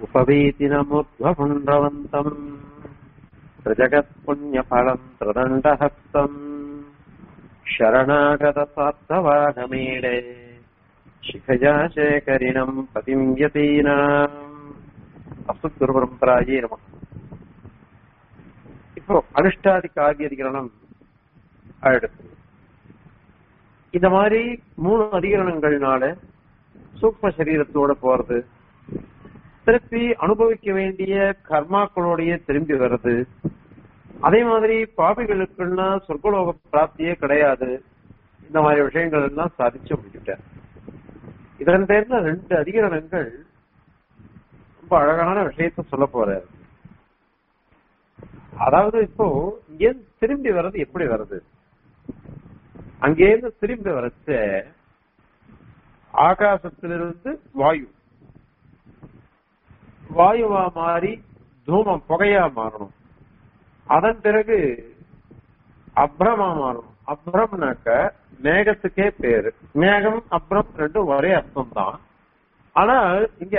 उपवीतिनमुद्ध्वपुण्ड्रवन्तम् प्रजगत्पुण्यफलम् त्रिदण्डहस्तम् शरणागतसार्थवाघमीडे शिखया शेखरिणम् पतिम् यतीनाम् அஸ்து பரம்பராயே நம இப்போ அனுஷ்டாதி காவிய அதிகரணம் அடுத்து இந்த மாதிரி மூணு அதிகரணங்கள்னால சூக்ம சரீரத்தோட போறது திருப்பி அனுபவிக்க வேண்டிய கர்மாக்களோடய திரும்பி வர்றது அதே மாதிரி பாபிகளுக்குன்னா சொர்க்கலோக பிராப்தியே கிடையாது இந்த மாதிரி விஷயங்கள் எல்லாம் சாதிச்சு முடிச்சுட்டேன் இதன் பேர்ல ரெண்டு அதிகரணங்கள் ரொம்ப அழகான விஷயத்த சொல்ல போறாரு அதாவது இப்போ இங்கேருந்து திரும்பி வர்றது எப்படி வருது அங்கேருந்து திரும்பி வரச்ச ஆகாசத்திலிருந்து வாயு வாயுவா மாறி தூமம் புகையா மாறணும் அதன் பிறகு அப்ரமா மாறணும் அப்ரம்னாக்க மேகத்துக்கே பேரு மேகம் அப்ரம் ரெண்டும் ஒரே அர்த்தம் தான் ஆனால் இங்க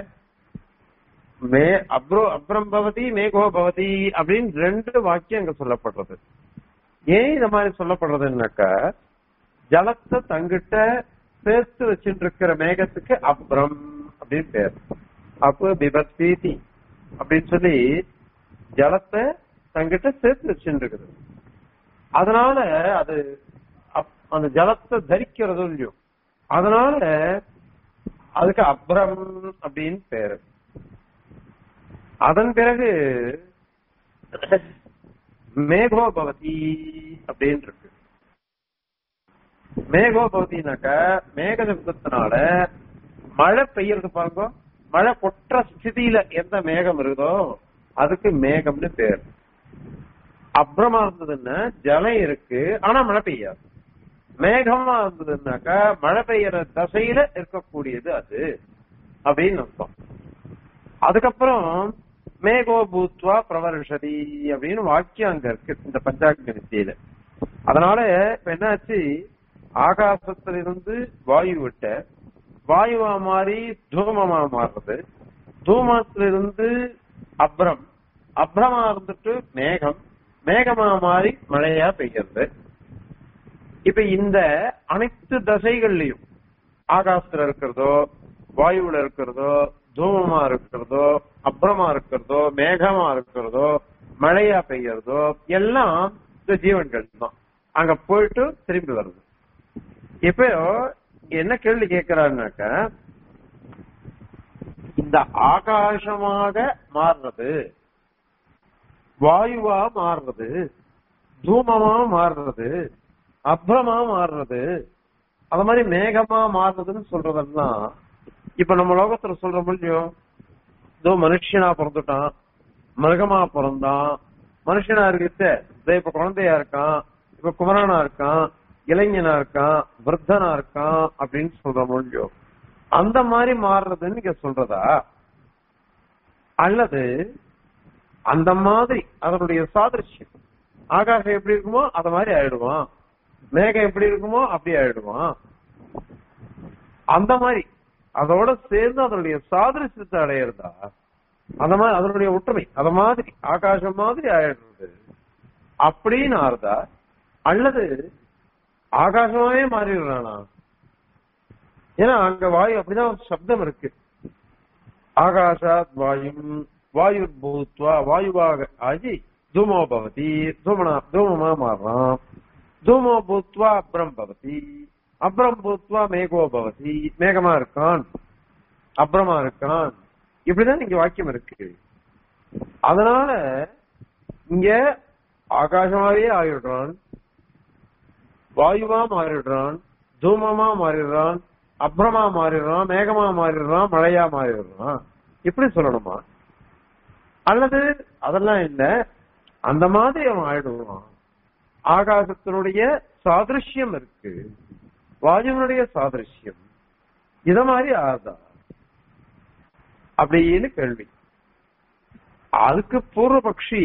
மே அப்ரோ அப்ரம் பவதி மேகோ பவதி அப்படின்னு ரெண்டு வாக்கியம் அங்க சொல்லப்படுறது ஏன் இந்த மாதிரி சொல்லப்படுறதுன்னாக்கா ஜலத்தை தங்கிட்ட சேர்த்து வச்சுட்டு இருக்கிற மேகத்துக்கு அப்ரம் அப்படின்னு பேர் அப்போ பிபத்தீதி அப்படின்னு சொல்லி ஜலத்தை தங்கிட்ட சேர்த்து வச்சுட்டு இருக்குது அதனால அது அந்த ஜலத்தை தரிக்கிறது இல்லையோ அதனால அதுக்கு அப்ரம் அப்படின்னு பேரு அதன் பிறகு மேகோபவதி அப்படின்னு இருக்கு மேகோபவதினாக்க மேக சப்தத்தினால மழை பெய்யறது பாருங்க மழை கொற்ற ஸ்திதியில எந்த மேகம் இருக்குதோ அதுக்கு மேகம்னு பேர் அப்புறமா இருந்ததுன்னா ஜலம் இருக்கு ஆனா மழை பெய்யாது மேகமா இருந்ததுன்னாக்கா மழை பெய்யற தசையில இருக்கக்கூடியது அது அப்படின்னு அர்த்தம் அதுக்கப்புறம் மேகோ பூத்வா பிரவர்ஷதி அப்படின்னு வாக்கியம் அங்க இருக்கு இந்த பஞ்சாங்க வித்தியில அதனால இப்ப என்னாச்சு ஆகாசத்திலிருந்து வாயு விட்ட வாயுவா மாறி தூமமா மாறுறது தூமத்திலிருந்து அப்ரம் அப்ரமா இருந்துட்டு மேகம் மேகமா மாறி மழையா பெய்யறது இப்ப இந்த அனைத்து தசைகள்லயும் ஆகாசத்துல இருக்கிறதோ வாயுல இருக்கிறதோ தூமமா இருக்கிறதோ அப்புறமா இருக்கிறதோ மேகமா இருக்கிறதோ மழையா பெய்யறதோ எல்லாம் இந்த ஜீவன்கள் தான் அங்க போயிட்டு திரும்பி வருது இப்போ என்ன கேள்வி கேட்கிறாருனாக்க இந்த ஆகாசமாக மாறுறது வாயுவா மாறுறது தூமமா மாறுறது அப்புறமா மாறுறது அது மாதிரி மேகமா மாறுறதுன்னு சொல்றதெல்லாம் இப்ப நம்ம லோகத்துல சொல்ற முடியும் இதோ மனுஷனா பிறந்துட்டான் மிருகமா பிறந்தான் மனுஷனா இருக்கு இப்ப குழந்தையா இருக்கான் இப்ப குமரனா இருக்கான் இளைஞனா இருக்கான் விருத்தனா இருக்கான் அப்படின்னு சொல்ற முடியும் அந்த மாதிரி மாறுறதுன்னு நீங்க சொல்றதா அல்லது அந்த மாதிரி அதனுடைய சாதிருஷ்யம் ஆகாசம் எப்படி இருக்குமோ அத மாதிரி ஆயிடுவான் மேகம் எப்படி இருக்குமோ அப்படி ஆயிடுவான் அந்த மாதிரி அதோட சேர்ந்து அதனுடைய சாதிருஷ்யத்தை அடையிறதா அந்த மாதிரி அதனுடைய ஒற்றுமை அத மாதிரி ஆகாசம் மாதிரி ஆயிடுறது அப்படின்னு ஆறுதா அல்லது ஆகாசமாவே மாறிடுறானா ஏன்னா அங்க வாயு அப்படிதான் ஒரு சப்தம் இருக்கு ஆகாஷாத் வாயும் வாயு பூத்வா வாயுவாக ஆகி தூமோ பவதி தூமனா தூமமா மாறுறான் தூமோ பூத்வா அப்ரம் பவதி அப்புறம் பூத்வா மேகோ பவதி மேகமா இருக்கான் அப்புறமா இருக்கான் இப்படிதான் இங்க வாக்கியம் இருக்கு அதனால இங்க ஆகாசமாவே ஆயிடுறான் வாயுவா மாறிடுறான் தூமமா மாறிடுறான் அப்புறமா மாறிடுறான் மேகமா மாறிடுறான் மழையா மாறிடுறான் இப்படி சொல்லணுமா அல்லது அதெல்லாம் இல்ல அந்த மாதிரி அவன் ஆயிடுவான் ஆகாசத்தினுடைய சாதிருஷ்யம் இருக்கு வாயுவனுடைய சாதிருஷ்யம் இத மாதிரி ஆதா அப்படின்னு கேள்வி அதுக்கு பூர்வபக்ஷி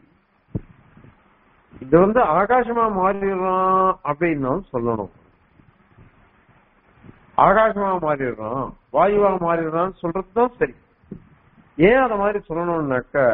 இது வந்து ஆகாசமா மாறிடுறான் அப்படின்னு சொல்லணும் ஆகாசமா மாறிடுறான் வாயுவா மாறிடுறான்னு சொல்றதுதான் சரி ஏன் அத மாதிரி சொல்லணும்னாக்கா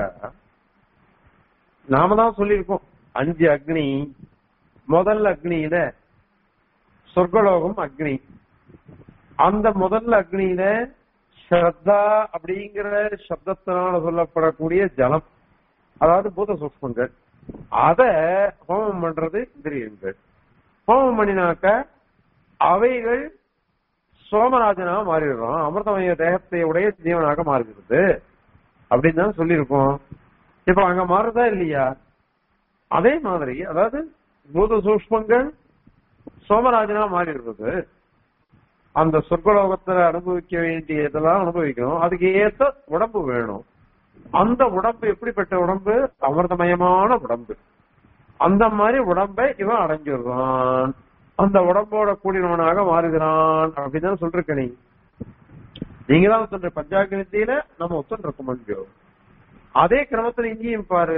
நாம தான் சொல்லியிருக்கோம் அஞ்சு அக்னி முதல் அக்னியில சொர்க்கலோகம் அக்னி அந்த முதல் அக்னியில ஸ்ரத்தா அப்படிங்கிற சப்தத்தினால சொல்லப்படக்கூடிய ஜலம் அதாவது பூத சூக்மங்கள் அத ஹோமம் பண்றது இந்திரியங்கள் ஹோமம் பண்ணினாக்க அவைகள் சோமராஜனா மாறிடுறோம் அமிர்தமய தேகத்தை உடைய ஜீவனாக மாறுகிறது அப்படின்னு தான் சொல்லியிருக்கோம் இப்ப அங்க மாறுதா இல்லையா அதே மாதிரி அதாவது பூத சூஷ்மங்கள் சோமராஜனா மாறிடுறது அந்த சொர்க்கலோகத்துல அனுபவிக்க வேண்டிய இதெல்லாம் அனுபவிக்கணும் அதுக்கு ஏத்த உடம்பு வேணும் அந்த உடம்பு எப்படிப்பட்ட உடம்பு அமிர்தமயமான உடம்பு அந்த மாதிரி உடம்பை இவன் அடைஞ்சிடுறான் அந்த உடம்போட கூடினவனாக மாறுகிறான் அப்படின்னு சொல்லிருக்க நீ நீங்க தான் சொல்ற பஞ்சாகிருத்தியில நம்ம ஒத்துருக்க முடியும் அதே கிரமத்துல இங்கேயும் பாரு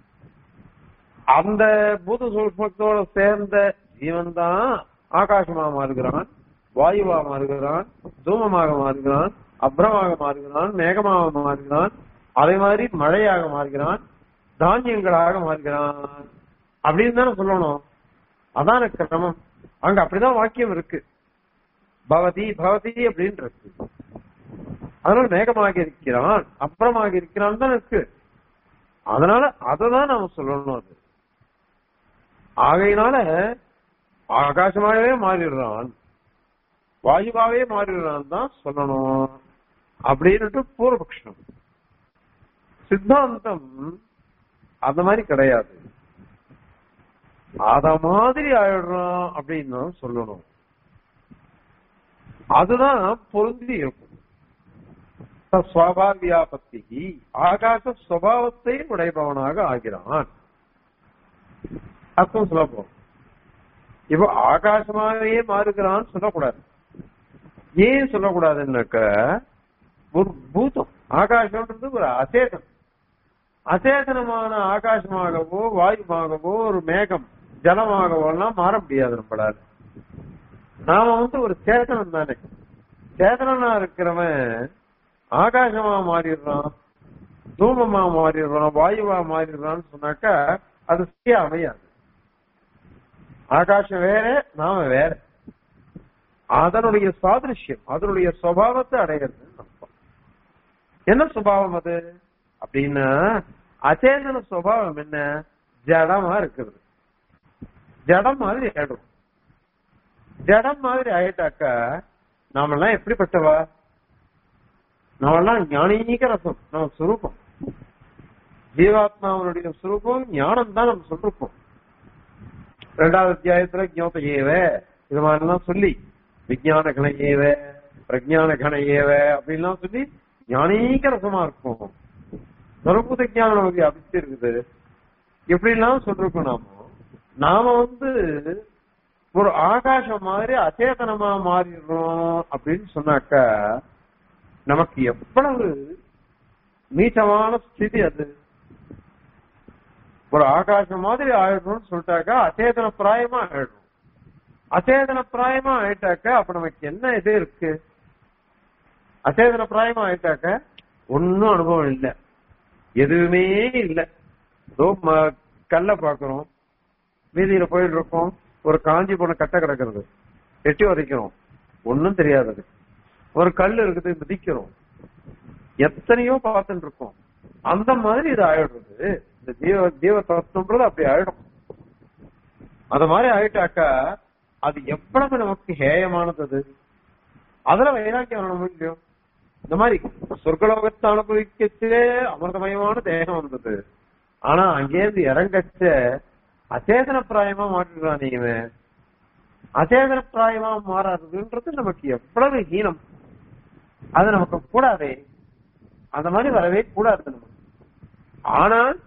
அந்த பூத சூக்மத்தோட சேர்ந்த ஜீவன் தான் ஆகாசமா மாறுகிறான் வாயுவா மாறுகிறான் தூமமாக மாறுகிறான் அப்ரமாக மாறுகிறான் மேகமாக மாறுகிறான் அதே மாதிரி மழையாக மாறுகிறான் தானியங்களாக மாறுகிறான் அப்படின்னு தானே சொல்லணும் அதான கிரமம் அங்க அப்படிதான் வாக்கியம் இருக்கு பவதி பவதி அப்படின்னு இருக்கு அதனால மேகமாக இருக்கிறான் அப்புறமாக இருக்கிறான் தான் இருக்கு அதனால அததான் நாம சொல்லணும் அது ஆகையினால ஆகாசமாகவே மாறிடுறான் வாயுவாவே மாறிடுறான் தான் சொல்லணும் அப்படின்னுட்டு பூர்வபக்ஷம் சித்தாந்தம் அந்த மாதிரி கிடையாது அத மாதிரி ஆயிடுறோம் அப்படின்னு தான் சொல்லணும் அதுதான் பொருந்தி இருக்கும் சுவாபாவியாபத்தி ஆகாச சுவாவத்தை உடைபவனாக ஆகிறான் அர்த்தம் சொல்லப்போம் இப்போ ஆகாசமாகவே மாறுகிறான்னு சொல்லக்கூடாது ஏன் சொல்லக்கூடாதுன்னாக்க ஒரு பூதம் ஆகாசம்ன்றது ஒரு அசேதம் அசேதனமான ஆகாசமாகவோ வாயுமாகவோ ஒரு மேகம் ஜலமாகவோ எல்லாம் மாற முடியாது நம்மளால நாம வந்து ஒரு சேதனம் தானே சேதனனா இருக்கிறவன் ஆகாசமா மாறிடுறான் தூமமா மாறிடுறான் வாயுவா மாறிடுறான்னு சொன்னாக்கா அது சரியா அமையாது ஆகாசம் வேற நாம வேற அதனுடைய சாதிருஷ்யம் அதனுடைய சுவாவத்தை அடையிறது அர்த்தம் என்ன சுபாவம் அது அப்படின்னா அச்சேதன சுபாவம் என்ன ஜடமா இருக்கிறது ஜடம் மாதிரி ஆயிடும் ஜடம் மாதிரி ஆயிட்டாக்கா நாமெல்லாம் எப்படிப்பட்டவா நாமெல்லாம் ஞானீக ரசம் நம்ம சுரூபம் ஜீவாத்மாவனுடைய சுரூபம் ஞானம் தான் நம்ம சொல்லிருப்போம் ரெண்டாவது அத்தியாயத்துல ஞோப ஏவ இது மாதிரிலாம் சொல்லி விஜயான கண ஏவ பிரஜான கண ஏவ அப்படின்லாம் சொல்லி ஞானீக ரசமா இருக்கும் சர்வபூத ஞானம் நமக்கு அபிச்சு இருக்குது எப்படிலாம் சொல்லிருக்கோம் நாம நாம வந்து ஒரு ஆகாசம் மாதிரி அச்சேதனமா மாறிடுறோம் அப்படின்னு சொன்னாக்கா நமக்கு எவ்வளவு நீச்சமான ஸ்திதி அது ஒரு ஆகாசம் மாதிரி ஆயிடுறோம்னு சொல்லிட்டாக்கா அச்சேதன பிராயமா ஆயிடும் அச்சேதன பிராயமா ஆயிட்டாக்கா அப்ப நமக்கு என்ன இது இருக்கு அச்சேதன பிராயமா ஆயிட்டாக்க ஒன்னும் அனுபவம் இல்லை எதுவுமே இல்லை கல்ல பாக்குறோம் வீதியில போயிட்டு இருக்கோம் ஒரு காஞ்சி போன கட்டை கிடக்கிறது எட்டி உதைக்கிறோம் ஒன்னும் தெரியாது அது ஒரு கல் இருக்குது மிதிக்கிறோம் எத்தனையோ பார்த்துட்டு இருக்கோம் அந்த மாதிரி இது ஆயிடுறது இந்த ஜீவ ஜீவ தத்துவம்ன்றது அப்படி ஆயிடும் அத மாதிரி ஆயிட்டாக்கா அது எவ்வளவு நமக்கு ஹேயமானது அது அதுல வைராக்கியம் வரணும் முடியும் இந்த மாதிரி சொர்க்கலோகத்தை அனுபவிக்கச்சே அமிர்தமயமான தேகம் வந்தது ஆனா அங்கேருந்து இறங்கச்ச அச்சேதன பிராயமா மாற்றிடுறான் நீங்க அச்சேதன பிராயமா மாறாதுன்றது நமக்கு எவ்வளவு ஹீனம் அது நமக்கு கூடாதே அந்த மாதிரி வரவே கூடாது நமக்கு ஆனால்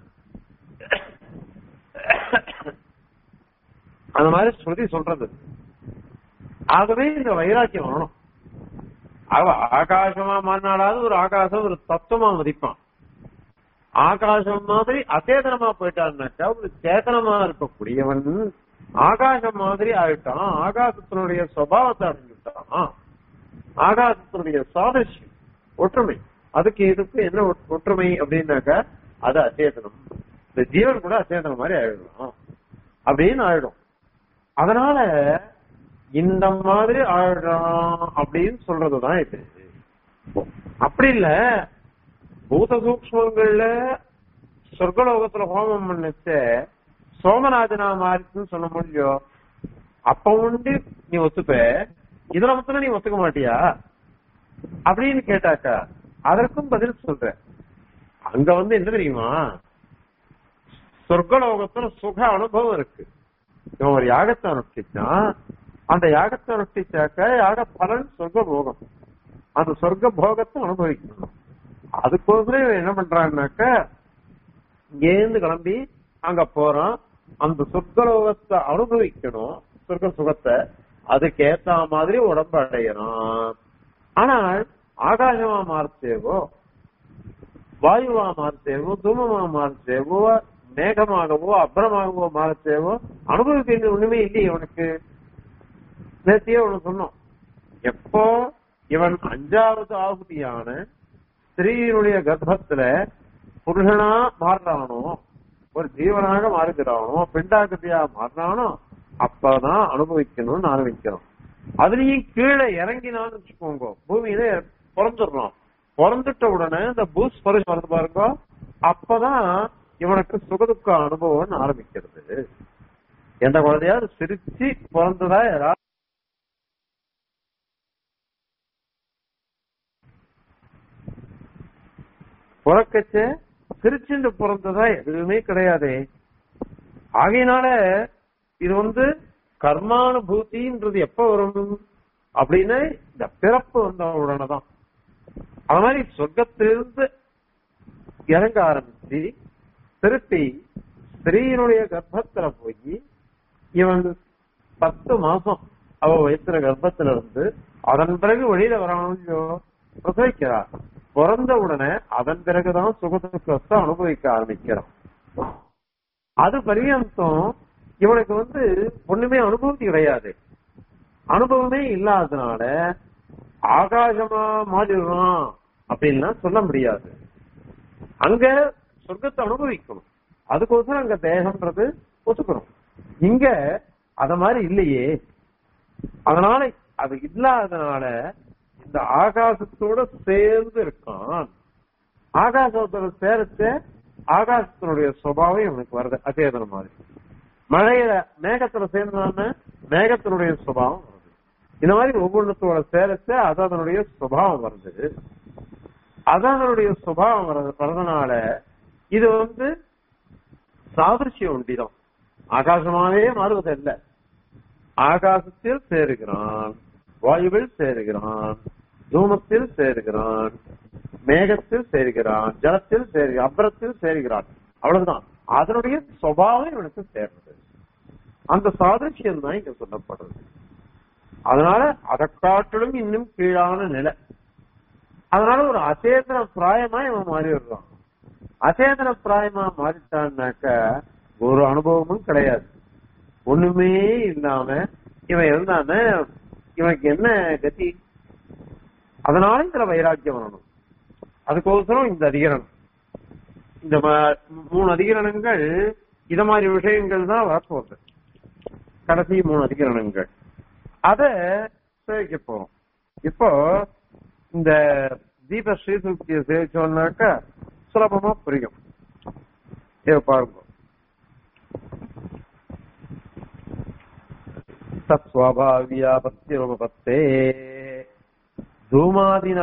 அந்த மாதிரி ஸ்ருதி சொல்றது ஆகவே இந்த வைராக்கியம் வரணும் அவ ஆகாசமா மாறினாலாவது ஒரு ஆகாசம் ஒரு தத்துவமா மதிப்பான் ஆகாசம் மாதிரி அச்சேதனமா போயிட்டான்னாக்கா ஒரு சேதனமா இருக்கக்கூடியவன் ஆகாசம் மாதிரி ஆயிட்டான் ஆகாசத்தினுடைய சுவாவத்தை அடைஞ்சுட்டான் ஆகாசத்தினுடைய சாதர்ஷ்யம் ஒற்றுமை அதுக்கு இதுக்கு என்ன ஒ- ஒற்றுமை அப்படின்னாக்கா அது அச்சேதனம் இந்த ஜீவன் கூட அச்சேதனம் மாதிரி ஆயிடும் அப்படின்னு ஆயிடும் அதனால இந்த மாதிரி ஆயிடும் அப்படின்னு சொல்றதுதான் இது அப்படி இல்ல பூத சூக்மங்கள்ல சொர்க்கலோகத்துல ஹோமம் பண்ணிச்ச சோமநாதனா மாறிச்சுன்னு சொல்ல முடியும் அப்ப உண்டு நீ ஒத்துப்ப இதுல மட்டும் நீ ஒத்துக்க மாட்டியா அப்படின்னு கேட்டாக்கா அதற்கும் பதில் சொல்ற அங்க வந்து என்ன தெரியுமா சொர்க்கலோகத்துல சுக அனுபவம் இருக்கு இவன் ஒரு யாகத்தை அனுஷ்டிச்சான் அந்த யாகத்தை அனுஷ்டிச்சாக்க யாக பலன் சொர்க்க போகம் அந்த சொர்க்க போகத்தை அனுபவிக்கணும் அதுக்கோசரம் இவன் என்ன பண்றான்னாக்க இங்கேருந்து கிளம்பி அங்க போறான் அந்த சொர்க்கலோகத்தை அனுபவிக்கணும் சொர்க்க சுகத்தை அதுக்கு ஏத்த மாதிரி உடம்பு அடையணும் ஆனால் ஆகாசமா மாறுத்தேவோ வாயுவா மாறுத்தேவோ தூமமா மாறுத்தேவோ மேகமாகவோ அப்புறமாகவோ மாறுத்தேவோ அனுபவிக்கிறது ஒண்ணுமே இல்லையே இவனுக்கு நேத்தியே ஒண்ணு சொன்னோம் எப்போ இவன் அஞ்சாவது ஆகுதியான ஸ்திரீயினுடைய கர்ப்பத்துல புருஷனா மாறுறானோ ஒரு ஜீவனாக மாறுகிறானோ பெண்டாகதியா மாறினானோ அப்பதான் அனுபவிக்கணும்னு ஆரம்பிக்கிறோம் அதுலயும் கீழே இறங்கினான்னு வச்சுக்கோங்க பூமியில பிறந்துடுறோம் பிறந்துட்ட உடனே இந்த பூஸ் பரிசு வருது பாருங்க அப்பதான் இவனுக்கு சுகதுக்க அனுபவம்னு ஆரம்பிக்கிறது எந்த குழந்தையாவது சிரிச்சு பிறந்ததா யாராவது பிறக்கச்ச சிரிச்சுண்டு பிறந்ததா எதுவுமே கிடையாதே ஆகையினால இது வந்து கர்மானுபூதின்றது எப்ப வரும் அப்படின்னு இந்த பிறப்பு வந்த உடனே தான் அது மாதிரி சொர்க்கத்திலிருந்து இறங்க ஆரம்பிச்சு திருப்பி ஸ்திரீயினுடைய கர்ப்பத்துல போய் இவன் பத்து மாசம் அவ வயிற்றுல கர்ப்பத்துல இருந்து அதன் பிறகு வெளியில வரானோ பிரசவிக்கிறா பிறந்த உடனே அதன் பிறகுதான் சுகதுக்கத்தை அனுபவிக்க ஆரம்பிக்கிறான் அது பரியந்தம் இவனுக்கு வந்து ஒண்ணுமே அனுபவம் கிடையாது அனுபவமே இல்லாததுனால ஆகாசமா மாறிடுறான் அப்படின்லாம் சொல்ல முடியாது அங்க சொர்க்கத்தை அனுபவிக்கணும் அதுக்கோசரம் அங்க தேகம்ன்றது ஒத்துக்கணும் இங்க அத மாதிரி இல்லையே அதனால அது இல்லாதனால இந்த ஆகாசத்தோட சேர்ந்து இருக்கான் ஆகாசத்தோட சேரச்ச ஆகாசத்தினுடைய சுபாவம் இவனுக்கு வருது அச்சேதனம் மாதிரி மழையில மேகத்துல சேர்ந்தான மேகத்தினுடைய சுபாவம் வருது இந்த மாதிரி ஒவ்வொன்றத்தோட சேரச்ச அது அதனுடைய சுபாவம் வருது அது அதனுடைய சுபாவம் வர்றது- வர்றதுனால இது வந்து சாதிருஷ்யம் உண்டிதான் ஆகாசமாவே மாறுவதில்லை ஆகாசத்தில் சேருகிறான் வாயுவில் சேருகிறான் தூமத்தில் சேருகிறான் மேகத்தில் சேருகிறான் ஜலத்தில் சேருகிறான் அப்புறத்தில் சேருகிறான் அவ்வளவுதான் அதனுடைய சுபாவம் இவனுக்கு சேர்ந்தது அந்த சாதிருஷ்யம் தான் இங்க சொல்லப்படுறது அதனால அதை காட்டிலும் இன்னும் கீழான நிலை அதனால ஒரு அச்சேதன பிராயமா இவன் மாறி வருவான் அச்சேதன பிராயமா மாறிட்டான்னாக்க ஒரு அனுபவமும் கிடையாது ஒண்ணுமே இல்லாம இவன் இருந்தான இவனுக்கு என்ன கதி அதனால இதுல வைராக்கியம் வரணும் அதுக்கோசரம் இந்த அதிகரணம் இந்த ம- மூணு அதிகரணங்கள் இத மாதிரி விஷயங்கள் தான் வரப்போகுது கடைசி மூணு அதிகரணங்கள் அத சேவிக்க போறோம் இப்போ இந்த தீப ஸ்ரீசுக்தியை சேவிச்சோம்னாக்கா சுலபமா புரியும் இத பாருங்க तत्स्वाभाव्यापत्तिरुपपत्ते धूमादिना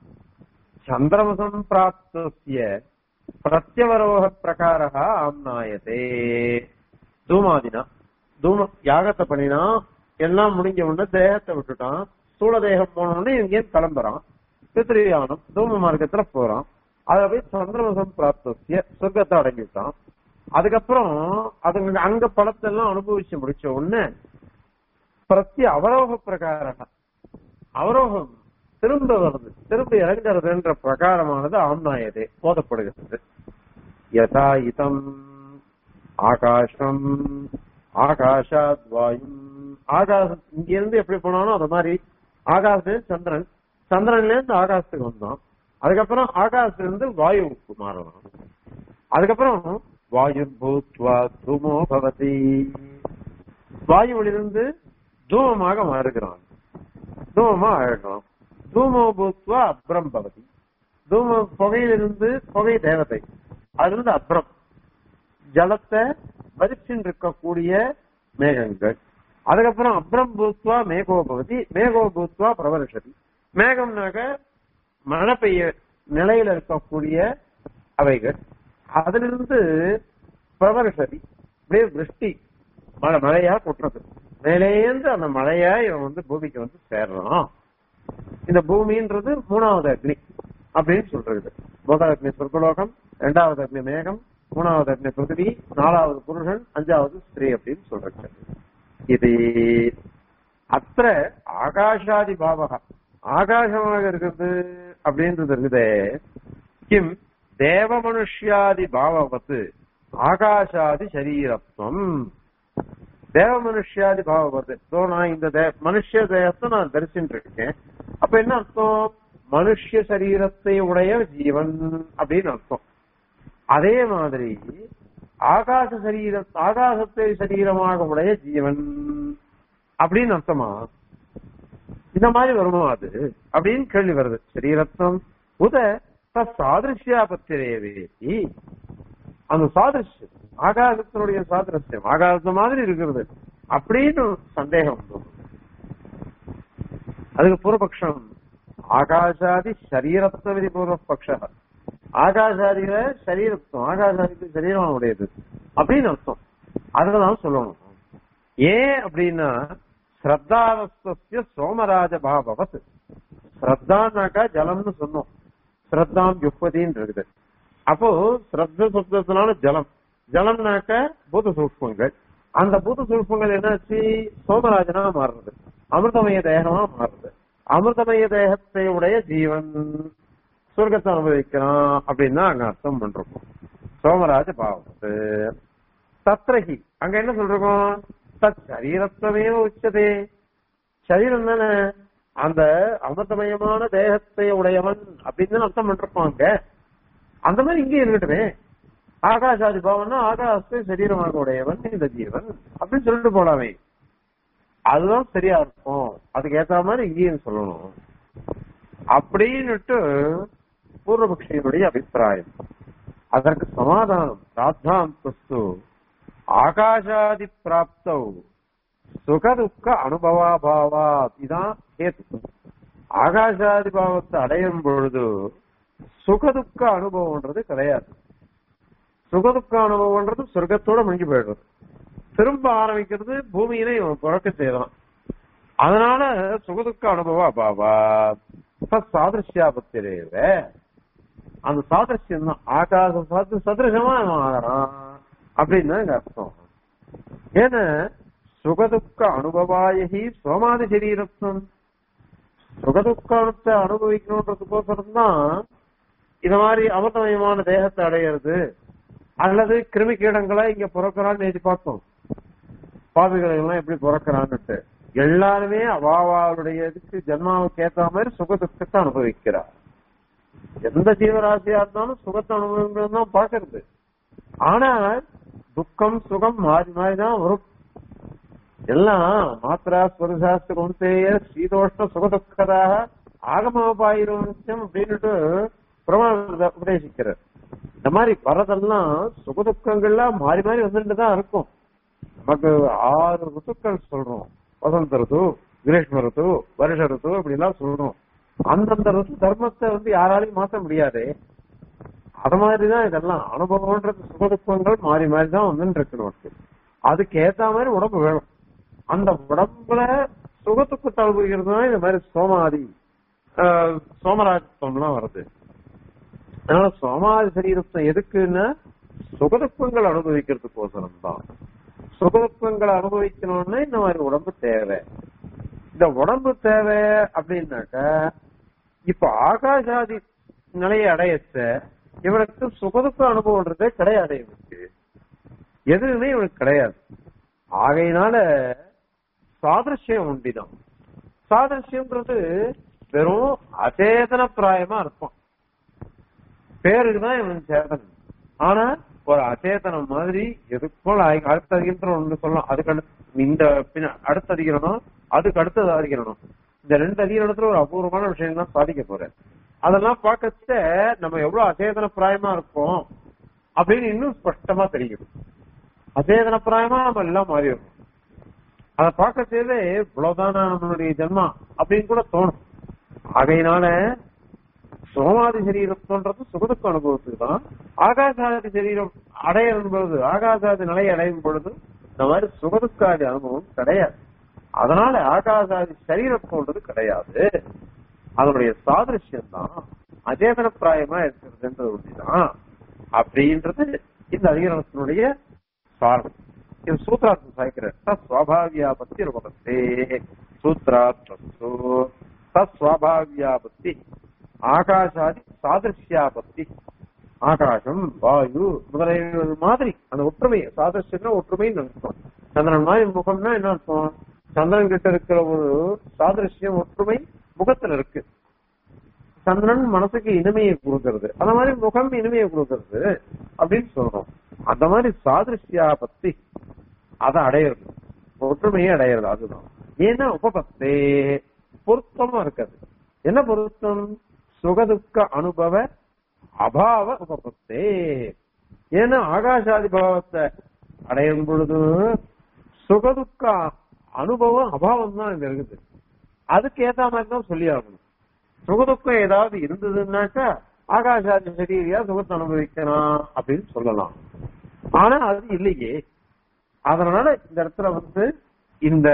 चन्द्रमसम्प्राप्तस्य प्रत्यवरोह प्रकारः आम्नायते தூமாதினா தூம யாகத்தை பண்ணினா எல்லாம் முடிஞ்ச உடனே தேகத்தை விட்டுட்டான் ஸ்தூல தேகம் போன உடனே இங்கே கிளம்புறான் பித்ரியானம் தூம மார்க்கத்துல போறான் அதை போய் சந்திரமசம் பிராப்திய சொர்க்கத்தை அடங்கிட்டான் அதுக்கப்புறம் அது அங்க பழத்தெல்லாம் அனுபவிச்சு முடிச்ச உடனே பிரத்தி அவரோக பிரகாரம் அவரோகம் திரும்ப வருது திரும்ப இறங்குறதுன்ற பிரகாரமானது ஆம்நாயதே போதப்படுகிறது யதா இதம் ஆகாசம் ஆகாஷாத் வாயும் ஆகாசம் இங்க இருந்து எப்படி போனாலும் அது மாதிரி ஆகாசம் சந்திரன் சந்திரன்ல இருந்து ஆகாசத்துக்கு வந்தான் அதுக்கப்புறம் ஆகாசத்திலிருந்து வாயுவுக்கு மாறலாம் அதுக்கப்புறம் வாயு பூத்வா தூமோ பவதி வாயுவிலிருந்து தூமமாக மாறுகிறான் தூமமா ஆயிடும் தூமோ பூத்வா அப்ரம் பவதி தூம புகையிலிருந்து புகை தேவதை அதிலிருந்து அப்ரம் ஜலத்தை வரிச்சின் இருக்கக்கூடிய மேகங்கள் அதுக்கப்புறம் அப்ரம் பூத்வா மேகோ பவதி மேகோ பூத்வா பிரவர்ஷதி மேகம்னாக்க மழை பெய்ய நிலையில இருக்கக்கூடிய அவைகள் அதிலிருந்து பிரவர்ஷதி அப்படியே விருஷ்டி மழை மழையா கொட்டுறது மேலேந்து அந்த மழையா இவன் வந்து பூமிக்கு வந்து சேர்றான் இந்த பூமின்றது மூணாவது அக்னி அப்படின்னு சொல்றது முதல் அக்னி சொர்க்கலோகம் இரண்டாவது அக்னி மேகம் மூணாவது அக்னி பிருத்திவி நாலாவது புருஷன் அஞ்சாவது ஸ்திரீ அப்படின்னு சொல்றது இது அத்த ஆகாஷாதி பாவகா ஆகாசமாக இருக்கிறது அப்படின்றது இருக்குதே கிம் தேவ மனுஷ்யாதி பாவவத்து ஆகாஷாதி சரீரத்துவம் தேவ மனுஷ்யாதி பாவவத்து So, நான் இந்த தே- மனுஷ தேகத்தை நான் தரிசிட்டு இருக்கேன் அப்ப என்ன அர்த்தம் மனுஷ சரீரத்தை உடைய ஜீவன் அப்படின்னு அர்த்தம் அதே மாதிரி ஆகாச சரீர ஆகாசத்தை சரீரமாக உடைய ஜீவன் அப்படின்னு அர்த்தமா இந்த மாதிரி வருமா அது அப்படின்னு கேள்வி வருது சரீரத்தம் உத சாதிருஷ்யாபத்திரேவே அந்த சாதிருஷ்யம் ஆகாசத்தினுடைய சாதிருஷ்யம் ஆகாசம் மாதிரி இருக்கிறது அப்படின்னு சந்தேகம் வந்தது. அதுக்கு பூர்வபக்ஷம் ஆகாஷாதி சரீரத்துவ விதி பூர்வபக்ஷ ஆகாஷாதியில சரீரத்துவம் ஆகாஷாதிக்கு சரீரம் உடையது அப்படின்னு அர்த்தம் அதுதான் சொல்லணும் ஏன் அப்படின்னா ஸ்ரத்தாவஸ்திய சோமராஜ பாபவத் ஸ்ரத்தானாக்கா ஜலம்னு சொன்னோம் ஸ்ரத்தாம் யுப்பதின்னு இருக்குது அப்போ ஸ்ரத்த சப்தத்தினால ஜலம் ஜலம்னாக்க பூத சூக்மங்கள் அந்த பூத சூக்மங்கள் என்னாச்சு சோமராஜனா மாறுறது அமிர்தமய தேகமா மாறுறது அமிர்தமய தேகத்தை உடைய ஜீவன் சொர்க்கத்தை அனுபவிக்கிறான் அப்படின்னு தான் அங்க அர்த்தம் பண்றோம் சோமராஜ பாவத்து தத்ரஹி அங்க என்ன சொல்றோம் தத் சரீரத்துவமே உச்சதே சரீரம் தானே அந்த அமிர்தமயமான தேகத்தை உடையவன் அப்படின்னு தான் அர்த்தம் பண்றோம் அங்க அந்த மாதிரி இங்கே இருக்கட்டுமே ஆகாஷாதி பாவம்னா ஆகாசத்தை சரீரமாக உடையவன் இந்த ஜீவன் அப்படின்னு சொல்லிட்டு போலாமே அதுதான் சரியா இருக்கும் அதுக்கு ஏத்த மாதிரி இங்கேயும் சொல்லணும் அப்படின்னுட்டு பூர்வபக்ஷியினுடைய அபிப்பிராயம் அதற்கு சமாதானம் ராத்தாந்தஸ்து ஆகாஷாதி பிராப்தௌ சுகதுக்க அனுபவாபாவா இதான் கேத்து ஆகாஷாதி பாவத்தை அடையும் பொழுது சுகதுக்க அனுபவம்ன்றது கிடையாது சுகதுக்க அனுபவம்ன்றது சொர்க்கத்தோட முடிஞ்சு போயிடுறது திரும்ப ஆரம்பிக்கிறது பூமியில இவன் பிறக்க செய்யலாம் அதனால சுகதுக்க அனுபவ அபாவா சாதிருஷ்யாபத்திரேவ அந்த சாதிருஷ்யம் தான் ஆகாச சது சதிருஷமா அவன் ஆகிறான் அப்படின்னு தான் இங்க அர்த்தம் ஏன்னா சுகதுக்க அனுபவாயகி சோமாதி சரீரத்துவம் சுகதுக்கத்தை அனுபவிக்கணுன்றதுக்கோசரம் தான் இந்த மாதிரி அமிர்தமயமான தேகத்தை அடையிறது அல்லது கிருமி கீடங்களை இங்க பிறக்கிறான்னு நேற்று பார்த்தோம் பாவிகளை எல்லாம் எப்படி பிறக்கிறான்னுட்டு எல்லாருமே அவாவாளுடைய இதுக்கு ஜென்மாவுக்கு ஏத்த மாதிரி சுக துக்கத்தை அனுபவிக்கிறார் எந்த ஜீவராசியா இருந்தாலும் சுகத்தை அனுபவிக்கிறது தான் பாக்குறது ஆனா துக்கம் சுகம் மாறி மாறி தான் வரும் எல்லாம் மாத்திரா ஸ்வரசாஸ்திர குணத்தேய சீதோஷ்ண சுகதுக்கதாக ஆகமோபாயிரம் அப்படின்னுட்டு பிரமாண உபதேசிக்கிறார் இந்த மாதிரி வரதெல்லாம் சுகதுக்கங்கள்லாம் மாறி மாறி வந்துட்டு தான் இருக்கும் நமக்கு ஆறு ருத்துக்கள் சொல்றோம் வசந்த ருத்து கிரீஷ்ம ருத்து வருஷ ருத்து அப்படிலாம் சொல்றோம் அந்தந்த ருத்து தர்மத்தை வந்து யாராலையும் மாற்ற முடியாது அது மாதிரிதான் இதெல்லாம் அனுபவம்ன்றது சுகதுக்கங்கள் மாறி மாறி தான் வந்துட்டு இருக்கு நமக்கு அதுக்கு ஏத்த மாதிரி உடம்பு வேணும் அந்த உடம்புல சுகத்துக்கு அனுபவிக்கிறது தான் இந்த மாதிரி சோமாதி ஆஹ், சோமராஜத்துவம்லாம் வருது அதனால சோமாதி சரீரத்துவம் எதுக்குன்னா சுகதுக்கங்கள் அனுபவிக்கிறதுக்கோசரம் தான் சுகதுக்கங்களை அனுபவிக்கணும்னா இந்த மாதிரி உடம்பு தேவை இந்த உடம்பு தேவை அப்படின்னாக்க இப்ப ஆகாஷாதி நிலையை அடையச்ச இவனுக்கு சுகதுக்க அனுபவம்ன்றதே கிடையாது இவனுக்கு எதுவுமே இவனுக்கு கிடையாது ஆகையினால சாதிருஷ்யம் உண்டிதான் சாதிருஷ்யம்ன்றது வெறும் அச்சேதன பிராயமா இருப்பான் பேருக்கு தான் இவன் சேதனம் ஆனா ஒரு அச்சேதனம் மாதிரி எதுக்கும் ஆயி- அடுத்த அதிகரணம் ஒண்ணு சொல்லலாம் அதுக்கு அடுத்து இந்த பின்ன அடுத்த அதிகரணம் அதுக்கு அடுத்தது அதிகரணம் இந்த ரெண்டு அதிகரணத்துல ஒரு அபூர்வமான விஷயம் தான் சாதிக்க போறேன் அதெல்லாம் பார்க்கச்ச நம்ம எவ்வளவு அச்சேதன பிராயமா இருப்போம் அப்படின்னு இன்னும் ஸ்பஷ்டமா தெரியும் அச்சேதன பிராயமா நம்ம எல்லாம் மாறி இருக்கோம் அதை பார்க்கச்சேவே இவ்வளவுதானா நம்மளுடைய ஜென்மா அப்படின்னு கூட தோணும் ஆகையினால சோமாதி சரீரத்தோன்றது சுகதுக்க அனுபவத்துக்கு தான் ஆகாசாதி சரீரம் அடையும் பொழுது ஆகாசாதி நிலை அடையும் பொழுது இந்த மாதிரி சுகதுக்காதி அனுபவம் கிடையாது அதனால ஆகாசாதி சரீரத்தோன்றது கிடையாது அதனுடைய சாதிருஷ்யம் தான் அஜேதன பிராயமா இருக்கிறதுன்றது ஒன்றுதான் அப்படின்றது இந்த அதிகரணத்தினுடைய சாரம் இது சூத்ரார்த்தம் சாய்க்கிறார் தஸ்வாபாவியாபத்தி ரூபத்தே சூத்ரார்த்தோ தஸ்வாபாவியாபத்தி ஆகாசாதி சாதிருஷ்யாபத்தி ஆகாசம் வாயு முதலியவர்கள் மாதிரி அந்த ஒற்றுமை சாதிருஷ்யம்னா ஒற்றுமைன்னு அர்த்தம் சந்திரன் மாதிரி முகம்னா என்ன அர்த்தம் சந்திரன் கிட்ட இருக்கிற ஒரு சாதிருஷ்யம் ஒற்றுமை முகத்துல இருக்கு சந்திரன் மனசுக்கு இனிமையை கொடுக்கறது அந்த மாதிரி முகம் இனிமையை கொடுக்கறது அப்படின்னு சொல்றோம் அந்த மாதிரி சாதிருஷ்யா பத்தி அதை அடையிறது ஒற்றுமையை அடையிறது அதுதான் ஏன்னா உபபத்தே பொருத்தமா இருக்காது என்ன பொருத்தம் சுகதுக்க அனுபவ அபாவ உபபத்தே ஏன்னா ஆகாசாதி பாவத்தை அடையும் பொழுது சுகதுக்க அனுபவம் அபாவம் தான் இங்க இருக்குது அதுக்கு ஏத்த மாதிரி தான் சொல்லி ஆகணும் சுகதுக்கம் ஏதாவது இருந்ததுன்னாக்கா ஆகாசாதி சரீரியா சுகத்தை அனுபவிக்கலாம் அப்படின்னு சொல்லலாம் ஆனா அது இல்லையே அதனால இந்த இடத்துல வந்து இந்த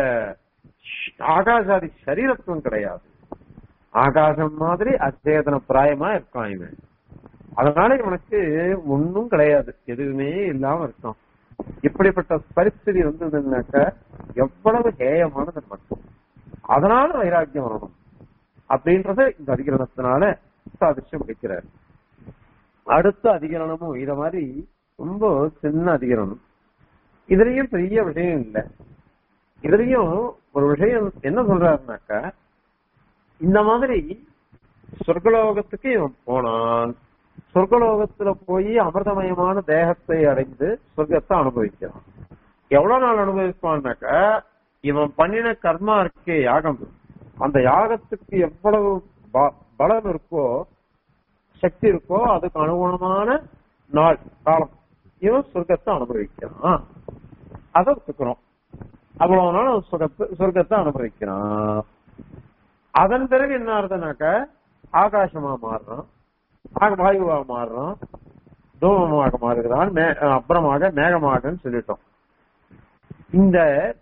ஆகாசாதி சரீரத்துவம் கிடையாது ஆகாசம் மாதிரி அச்சேதன பிராயமா இருக்கான் இவன் அதனால இவனுக்கு ஒன்னும் கிடையாது எதுவுமே இல்லாம இருக்கான் இப்படிப்பட்ட பரிஸ்திதி வந்ததுன்னாக்க எவ்வளவு ஹேயமானது மட்டும் அதனால வைராக்கியம் வரணும் அப்படின்றத இந்த அதிகரணத்தினால சாதிச்சு முடிக்கிறார் அடுத்த அதிகரணமும் இத மாதிரி ரொம்ப சின்ன அதிகரணம் இதுலயும் பெரிய விஷயம் இல்ல இதுலயும் ஒரு விஷயம் என்ன சொல்றாருனாக்கா இந்த மாதிரி சொர்க்கலோகத்துக்கு இவன் போனான் சொர்க்கலோகத்துல போய் அமிர்தமயமான தேகத்தை அடைந்து சொர்க்கத்தை அனுபவிக்கிறான் எவ்வளவு நாள் அனுபவிப்பான்னாக்கா இவன் பண்ணின கர்மா இருக்கே யாகம் அந்த யாகத்துக்கு எவ்வளவு ப- பலம் இருக்கோ சக்தி இருக்கோ அதுக்கு அனுகுணமான நாள் காலம் இவன் சொர்க்கத்தை அனுபவிக்கிறான் அதை ஒத்துக்கிறோம் அவ்வளவு நாள் அவன் சுகத்தை சொர்க்கத்தை அனுபவிக்கிறான் அதன் பிறகு என்ன ஆகுதுனாக்க ஆகாசமா மாறுறான் ஆக- வாயுவா மாறுறான் தூமமாக மாறுகிறான் மே- அப்புறமாக மேகமாகன்னு சொல்லிட்டோம் இந்த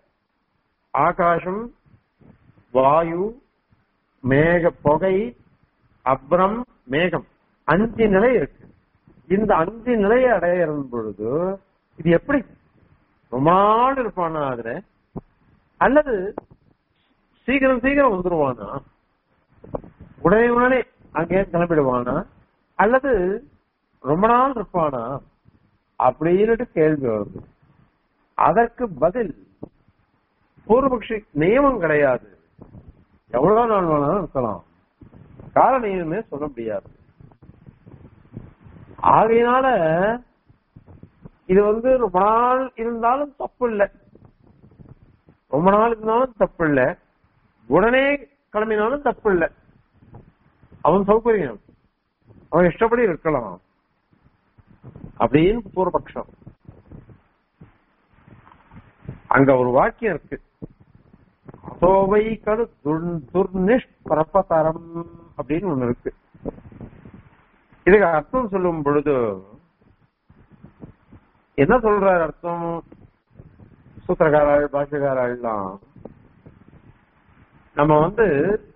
ஆகாசம் வாயு மேக புகை அப்புறம் மேகம் அஞ்சு நிலை இருக்கு இந்த அஞ்சு நிலையை அடையிற பொழுது இது எப்படி ரொம்ப நாள் இருப்பானா அதுல அல்லது சீக்கிரம் சீக்கிரம் வந்துருவானா உடனே உடனே அங்கே கிளம்பிடுவானா அல்லது ரொம்ப நாள் இருப்பானா அப்படின்னுட்டு கேள்வி வருது அதற்கு பதில் பூர்வபக்ஷி நியமம் கிடையாது எவ்வளவு நாள் வேணாலும் இருக்கலாம் கால நியமமே சொல்ல முடியாது ஆகையினால இது வந்து ரொம்ப நாள் இருந்தாலும் தப்பு இல்லை ரொம்ப நாள் இருந்தாலும் தப்பு இல்லை உடனே கிளம்பினாலும் தப்பு இல்லை அவன் சௌகரியம் அவன் இஷ்டப்படி இருக்கலாம் அப்படின்னு பூர்வபக்ஷம் அங்க ஒரு வாக்கியம் இருக்கு அதோவை கடு துர்நிஷ்பிரபதரம் அப்படின்னு ஒண்ணு இருக்கு இதுக்கு அர்த்தம் சொல்லும் பொழுது என்ன சொல்றாரு அர்த்தம் சூத்திரகாரர்கள் பாஷகாரெல்லாம் நம்ம வந்து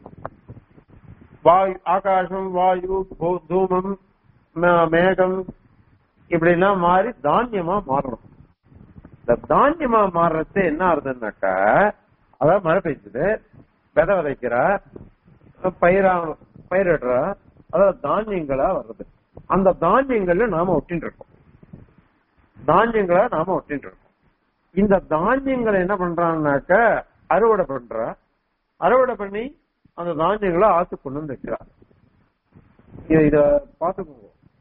வாயு ஆகாசம் வாயு பூ- தூமம் மே- மேகம் இப்படி எல்லாம் மாறி தானியமா மாறணும் இந்த தானியமா மாறுறது என்ன ஆகுதுன்னாக்கா அதாவது மழை பெய்யுது விதை விதைக்கிறா பயிரா பயிரிடுறா அதாவது தானியங்களா வருது அந்த தானியங்கள்ல நாம ஒட்டின்னு இருக்கோம் தானியங்களா நாம ஒட்டின்னு இருக்கோம் இந்த தானியங்களை என்ன பண்றான்னாக்க அறுவடை பண்றா அறுவடை பண்ணி அந்த தானியங்களை ஆத்து கொண்டு வந்து வைக்கிறா இத- இத பாத்துக்கோங்க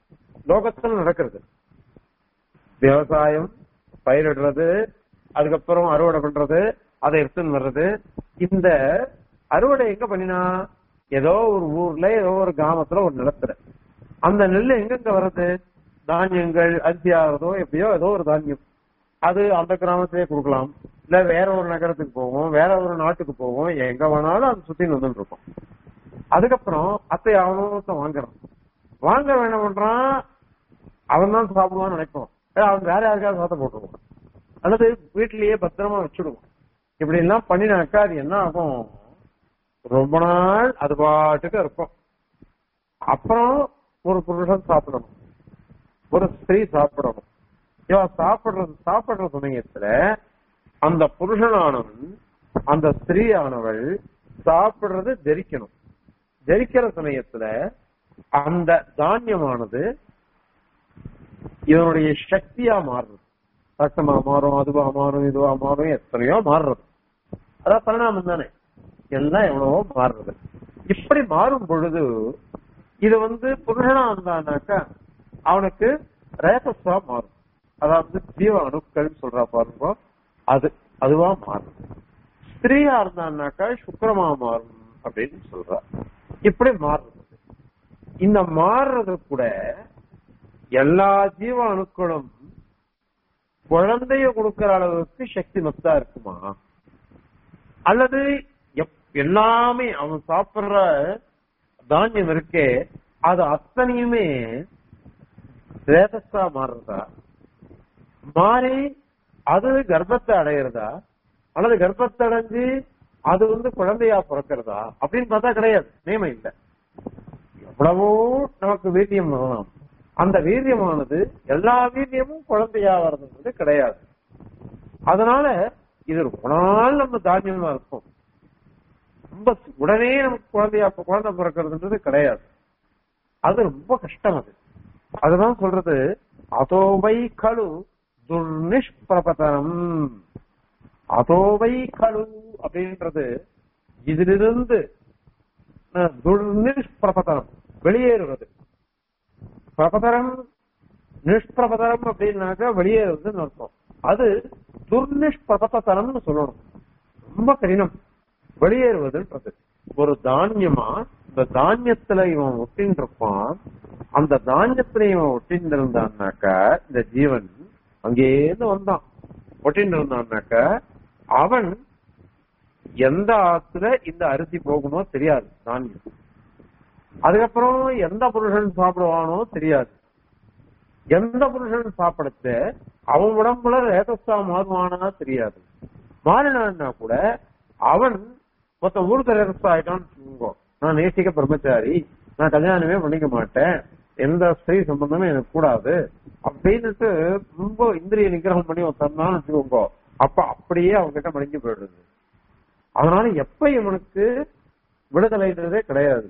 லோகத்துல நடக்கிறது விவசாயம் பயிரிடுறது அதுக்கப்புறம் அறுவடை பண்றது அதை எடுத்துன்னு வர்றது இந்த அறுவடை எங்க பண்ணினா ஏதோ ஒரு ஊர்ல ஏதோ ஒரு கிராமத்துல ஒரு நிலத்துல அந்த நெல் எங்கெங்க வர்றது தானியங்கள் அரிசி ஆகிறதோ எப்படியோ ஏதோ ஒரு தானியம் அது அந்த கிராமத்திலே கொடுக்கலாம் இல்ல வேற ஒரு நகரத்துக்கு போவோம் வேற ஒரு நாட்டுக்கு போவோம் எங்க வேணாலும் அது சுத்தி வந்துட்டு இருக்கும் அதுக்கப்புறம் அத்தை அவனொருத்தன் வாங்குறான் வாங்க என்ன பண்றான் அவன் தான் சாப்பிடுவான்னு நினைப்போம் ஏ, அவன் வேற யாருக்காவது சாத்த போட்டுருவான் அல்லது வீட்டிலேயே பத்திரமா வச்சுடுவோம் இப்படி எல்லாம் பண்ணினாக்கா அது என்ன ஆகும் ரொம்ப நாள் அது பாட்டுக்கு இருக்கும் அப்புறம் ஒரு புருஷன் சாப்பிடணும் ஒரு ஸ்திரீ சாப்பிடணும் இவன் சாப்பிடுறது சாப்பிடுற சமயத்துல அந்த புருஷனானவன் அந்த ஸ்திரீ ஆனவள் சாப்பிடுறது ஜெரிக்கணும் ஜெரிக்கிற சமயத்துல அந்த தானியமானது இவனுடைய சக்தியா மாறுறது ரத்தமா மாறும் அதுவா மாறும் இதுவா மாறும் எத்தனையோ மாறுறது அதான் பரிணாமம் தானே எல்லாம் எவ்வளவோ மாறுறது இப்படி மாறும் பொழுது இது வந்து புருஷனா இருந்தானாக்கா அவனுக்கு ரேசஸா மாறும் அதாவது ஜீவ அணுக்கள் சொல்றா பாருங்க அது அதுவா மாறும் ஸ்திரீயா இருந்தான்னாக்கா சுக்கிரமா மாறும் அப்படின்னு சொல்றா இப்படி மாறுறது இந்த மாறுறது கூட எல்லா ஜீவ அணுக்களும் குழந்தைய கொடுக்கிற அளவுக்கு சக்தி மத்தா இருக்குமா அல்லது எப்- எல்லாமே அவன் சாப்பிடுற தானியம் இருக்கே அது அத்தனையுமே ரேதஸா மாறுறதா மாறி அது கர்ப்பத்தை அடையிறதா அல்லது கர்ப்பத்தை அடைஞ்சு அது வந்து குழந்தையா பிறக்கிறதா அப்படின்னு பார்த்தா கிடையாது நியமம் இல்லை எவ்வளவோ நமக்கு வீரியம் வரலாம் அந்த வீரியமானது எல்லா வீரியமும் குழந்தையா வர்றது கிடையாது அதனால இது ரொம்ப நாள் நம்ம தானியமா இருக்கும் ரொம்ப உடனே நமக்கு குழந்தையா குழந்தை பிறக்கிறதுன்றது கிடையாது அது ரொம்ப கஷ்டம் அது அதுதான் சொல்றது அதோவை கழு துர்நிஷ்பிரபதனம் அதோவை கழு அப்படின்றது இதிலிருந்து அஹ், துர்நிஷ்பிரபதனம் வெளியேறுவது பிரபதரம் நிஷ்பிரபதரம் அப்படின்னாக்கா வெளியேறுவதுன்னு அர்த்தம் அது துர்நிஷ்பிரபதனம்னு சொல்லணும் ரொம்ப கடினம் வெளியேறுவதுன்றது ஒரு தானியமா இந்த தானியத்துல இவன் ஒட்டின்னு இருப்பான் அந்த தானியத்துல இவன் ஒட்டின்னு இருந்தான்னாக்கா இந்த ஜீவன் அங்கேருந்து வந்தான் ஒட்டின்னு இருந்தான்னாக்கா அவன் எந்த ஆத்துல இந்த அரிசி போகணுமோ தெரியாது தானியம் அதுக்கப்புறம் எந்த புருஷன் சாப்பிடுவானோ தெரியாது எந்த புருஷன் சாப்பிடத்த அவன் உடம்புல ரேதஸ்தா மாறுவானா தெரியாது மாறினான்னா கூட அவன் மொத்த ஊருக்கு ரேதஸ்தா ஆயிட்டான்னு வச்சுக்கோங்க. நான் நேசிக்க பிரம்மச்சாரி நான் கல்யாணமே பண்ணிக்க மாட்டேன் எந்த ஸ்திரீ சம்பந்தமும் எனக்கு கூடாது அப்படின்னுட்டு ரொம்ப இந்திரிய நிகிரகம் பண்ணி ஒருத்தர்னான்னு வச்சுக்கோங்க அப்ப அப்படியே அவன்கிட்ட மடிஞ்சு போயிடுது அதனால எப்ப இவனுக்கு விடுதலைன்றதே கிடையாது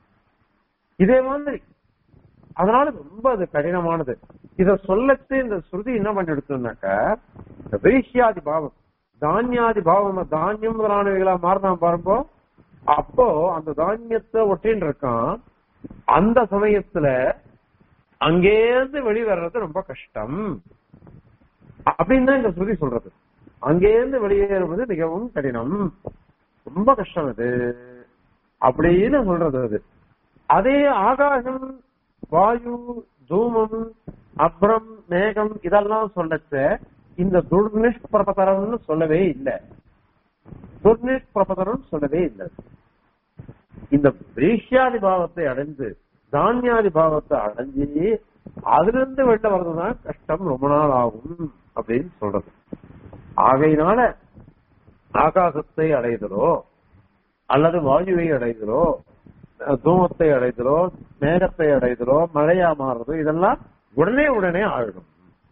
இதே மாதிரி அதனால ரொம்ப அது கடினமானது இத சொல்லச்சு இந்த ஸ்ருதி என்ன பண்ணி எடுத்தோம்னாக்கா இந்த வேஷ்யாதி பாவம் தானியாதி பாவம் தானியம் முதலானவைகளா மாறினான் பாருங்க அப்போ அந்த தானியத்தை ஒட்டின்னு இருக்கான் அந்த சமயத்துல அங்கேருந்து வெளிவர்றது ரொம்ப கஷ்டம் அப்படின்னு தான் இந்த ஸ்ருதி சொல்றது அங்கேருந்து வெளியேறுவது மிகவும் கடினம் ரொம்ப கஷ்டம் அது அப்படின்னு சொல்றது அது அதே ஆகாசம் வாயு தூமம் அப்புறம் மேகம் இதெல்லாம் சொல்லச்ச இந்த துர்நிஷ்பிரபதரம்னு சொல்லவே இல்லை துர்நிஷ்பிரபதரம் சொல்லவே இல்லை இந்த பிரீஷ்யாதி பாவத்தை அடைந்து தானியாதி பாவத்தை அடைஞ்சு அதிலிருந்து வெளில வர்றதுதான் கஷ்டம் ரொம்ப நாள் ஆகும் அப்படின்னு சொல்றது ஆகையினால ஆகாசத்தை அடைதலோ அல்லது வாயுவை அடைதலோ அஹ், தூமத்தை அடைதலோ மேகத்தை அடைதலோ மழையா மாறுறதோ இதெல்லாம் உடனே உடனே ஆயிடும்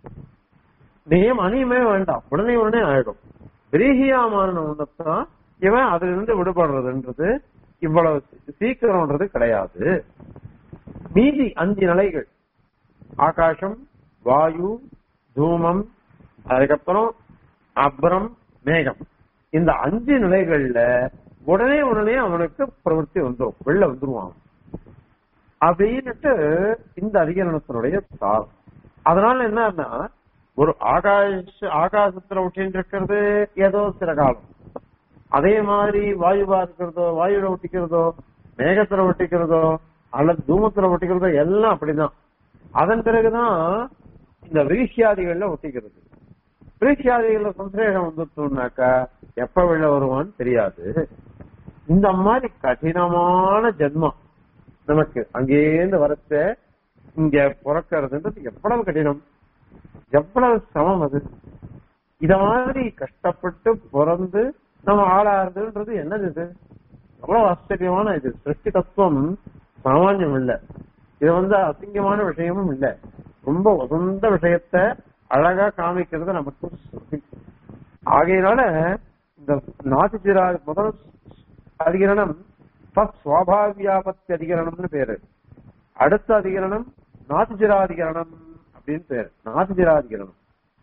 நியம் அணியுமே வேண்டாம் உடனே உடனே ஆயிடும் பிரீகியா மாறின ஒண்ணுதான் இவன் அதுல இருந்து விடுபடுறதுன்றது இவ்வளவு சீக்கிரம்ன்றது கிடையாது மீதி அஞ்சு நிலைகள் ஆகாசம் வாயு தூமம் அதுக்கப்புறம் அப்புறம் மேகம் இந்த அஞ்சு நிலைகள்ல உடனே உடனே அவனுக்கு பிரவൃத்தி வந்துரும் வெளில வந்துருவான் அப்படின்னுட்டு இந்த அதிகரணத்தினுடைய சாரம் அதனால என்னன்னா ஒரு ஆகாஷ ஆகாசத்துல ஒட்டின்னு இருக்கிறது ஏதோ சில காலம் அதே மாதிரி வாயுவா இருக்கிறதோ வாயுல ஒட்டிக்கிறதோ மேகத்துல ஒட்டிக்கிறதோ அல்லது தூமத்துல ஒட்டிக்கிறதோ எல்லாம் அப்படிதான் அதன் பிறகுதான் இந்த விரீஷியாதிகள்ல ஒட்டிக்கிறது விரீஷியாதிகள்ல சம்சேகம் வந்துட்டோம்னாக்கா எப்ப வெளில வருவான்னு தெரியாது இந்த மாதிரி கடினமான ஜென்மம் நமக்கு அங்கேருந்து வரச்ச இங்க பிறக்கிறதுன்றது எவ்வளவு கடினம் எவ்வளவு சமம் அது இத மாதிரி கஷ்டப்பட்டு பிறந்து நம்ம ஆளாருதுன்றது என்னது இது எவ்வளவு ஆச்சரியமான இது சிருஷ்டி தத்துவம் சாமானியம் இல்ல இது வந்து அசிங்கமான விஷயமும் இல்ல ரொம்ப உகந்த விஷயத்த அழகா காமிக்கிறது நமக்கு ஸ்ருதி. ஆகையினால இந்த நாசிச்சிரா முதல் அதிகரணம் ஃபர்ஸ்ட் சுவாபாவியாபத்தி அதிகரணம்னு பேரு அடுத்த அதிகரணம் நாசிச்சிராதிகரணம் அப்படின்னு பேரு நாசிச்சிராதிகரணம்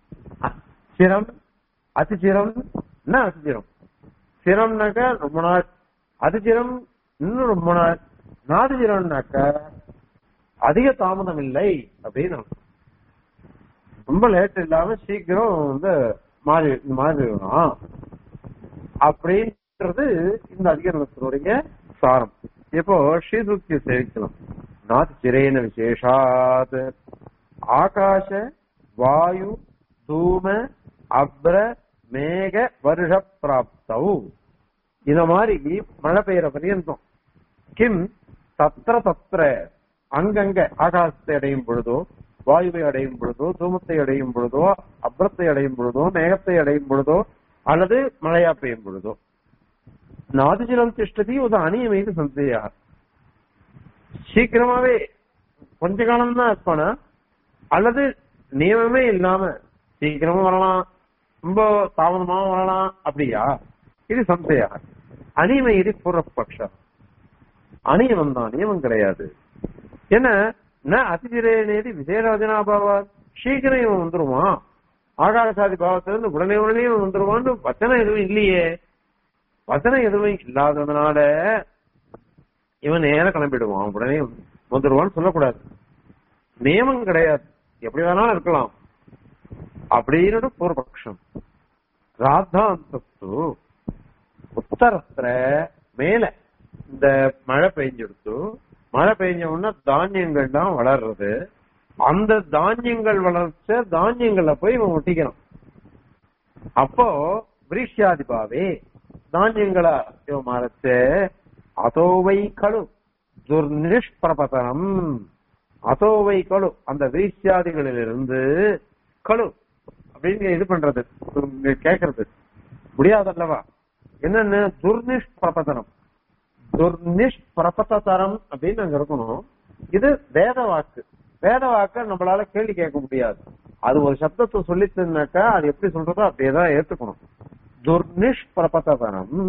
சிரம் அதிச்சிரம் என்ன அதிச்சிரம் சிரம்னாக்க ரொம்ப நாள் அதிச்சிரம் இன்னும் ரொம்ப நாள் நாதிச்சிரம்னாக்க அதிக தாமதம் இல்லை அப்படின்னு அர்த்தம். ரொம்ப லேட் இல்லாம சீக்கிரம் வந்து மாறி மாறிடணும் அப்படின்றது இந்த அதிகரணத்தினுடைய சாரம் இப்போ ஸ்ரீசுக்தி சேவிக்கலாம் நாத்திரேன விசேஷாத் ஆகாஷ வாயு தூம அப்ர மேக வருஷ பிராப்தௌ இந்த மாதிரி மழை பெய்யற பரியந்தம் கிம் தத்திர தத்திர அங்கங்க ஆகாசத்தை அடையும் பொழுதோ வாயுவை அடையும் பொழுதோ தூமத்தை அடையும் பொழுதோ அப்ரத்தை அடையும் பொழுதோ மேகத்தை அடையும் பொழுதோ அல்லது மழையா பெய்யும் பொழுதோ நாதிஜலம் திஷ்டதி ஒரு அணியமைது சந்தேயா சீக்கிரமாவே கொஞ்ச காலம் தான் இருப்பானா அல்லது நியமமே இல்லாம சீக்கிரமா வரலாம் ரொம்ப தாமதமாவும் வரலாம் அப்படியா இது சந்தேயா அனிமை இது பூர்வபக்ஷம் அநியமம் தான் நியமம் கிடையாது என்ன ந அதிதிரேனேதி விஜயராஜனாபாவா சீக்கிரம் இவன் வந்துருவான் ஆகாசாதி பாவத்திலிருந்து உடனே உடனே இவன் வந்துருவான்னு வச்சனம் எதுவும் இல்லையே வசனம் எதுவும் இல்லாததுனால இவன் நேரம் கிளம்பிடுவான் உடனே வந்துருவான்னு சொல்லக்கூடாது நியமம் கிடையாது எப்படி வேணாலும் இருக்கலாம் அப்படின்னு பூர்வபக்ஷம் ராத்தாந்தஸ்து உத்தரத்துல மேல இந்த மழை பெஞ்செடுத்து மழை பெஞ்ச உடனே தானியங்கள் தான் வளர்றது அந்த தானியங்கள் வளர்ச்ச தானியங்களை போய் இவன் ஒட்டிக்கிறான் அப்போ விரீஷ்யாதிபாவே தானியங்களா இவன் மறைச்ச அதோவை கழு துர்நிஷ்பிரபதனம் அதோவை கழு அந்த வீழ்ச்சியாதிகளிலிருந்து கழு அப்படின்னு இது பண்றது இங்க கேக்குறது முடியாதல்லவா என்னன்னு துர்நிஷ்பிரபதனம் துர்நிஷ்பிரபதரம் அப்படின்னு அங்க இருக்கணும் இது வேத வாக்கு வேத வாக்க நம்மளால கேள்வி கேட்க முடியாது அது ஒரு சப்தத்தை சொல்லிச்சுனாக்கா அது எப்படி சொல்றதோ அப்படியேதான் ஏத்துக்கணும் துர்நிஷ்பிரபதனம்